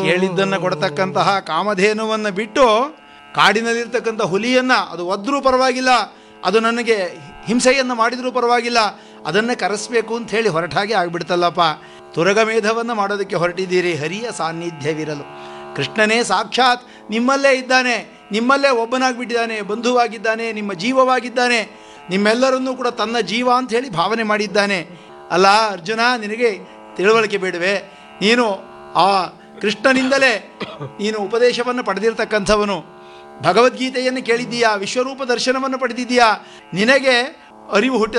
ಕೇಳಿದ್ದನ್ನು ಕೊಡತಕ್ಕಂತಹ ಕಾಮಧೇನುವನ್ನು ಬಿಟ್ಟು ಕಾಡಿನಲ್ಲಿರ್ತಕ್ಕಂಥ ಹುಲಿಯನ್ನ ಅದು ಒದ್ರೂ ಪರವಾಗಿಲ್ಲ ಅದು ನನಗೆ ಹಿಂಸೆಯನ್ನು ಮಾಡಿದರೂ ಪರವಾಗಿಲ್ಲ ಅದನ್ನೇ ಕರೆಸಬೇಕು ಅಂತ ಹೇಳಿ ಹೊರಟಾಗೆ ಆಗ್ಬಿಡ್ತಲ್ಲಪ್ಪ ತುರಗಮೇಧವನ್ನು ಮಾಡೋದಕ್ಕೆ ಹೊರಟಿದ್ದೀರಿ ಹರಿಯ ಸಾನ್ನಿಧ್ಯವಿರಲು ಕೃಷ್ಣನೇ ಸಾಕ್ಷಾತ್ ನಿಮ್ಮಲ್ಲೇ ಇದ್ದಾನೆ ನಿಮ್ಮಲ್ಲೇ ಒಬ್ಬನಾಗ್ಬಿಟ್ಟಿದ್ದಾನೆ ಬಂಧುವಾಗಿದ್ದಾನೆ ನಿಮ್ಮ ಜೀವವಾಗಿದ್ದಾನೆ ನಿಮ್ಮೆಲ್ಲರನ್ನೂ ಕೂಡ ತನ್ನ ಜೀವ ಅಂತ ಹೇಳಿ ಭಾವನೆ ಮಾಡಿದ್ದಾನೆ ಅಲ್ಲ ಅರ್ಜುನ ನಿನಗೆ ತಿಳುವಳಿಕೆ ಬೇಡವೆ ನೀನು ಆ ಕೃಷ್ಣನಿಂದಲೇ ನೀನು ಉಪದೇಶವನ್ನು ಪಡೆದಿರ್ತಕ್ಕಂಥವನು ಭಗವದ್ಗೀತೆಯನ್ನು ಕೇಳಿದ್ದೀಯಾ ವಿಶ್ವರೂಪ ದರ್ಶನವನ್ನು ಪಡೆದಿದ್ದೀಯಾ ನಿನಗೆ ಅರಿವು ಹುಟ್ಟ